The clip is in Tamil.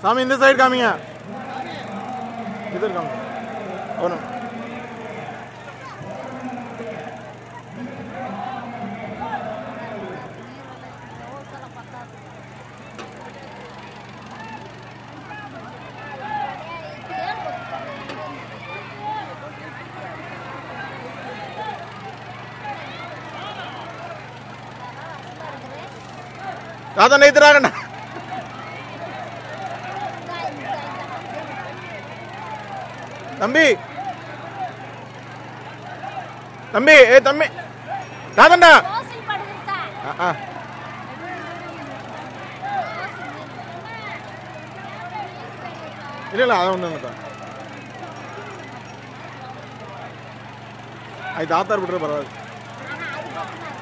சாமி இந்த சைடு காமிங்க இது காமிங்க ஒன்று தாத்தா நேத்துறாங்கண்ணா தம்பி தம்பி ஏ தம்பி தாத்தண்டா ஆ, ஆ. இல்ல இல்ல அதான் ஒன்று அது தாத்தார் விட்டுற பரவாயில்ல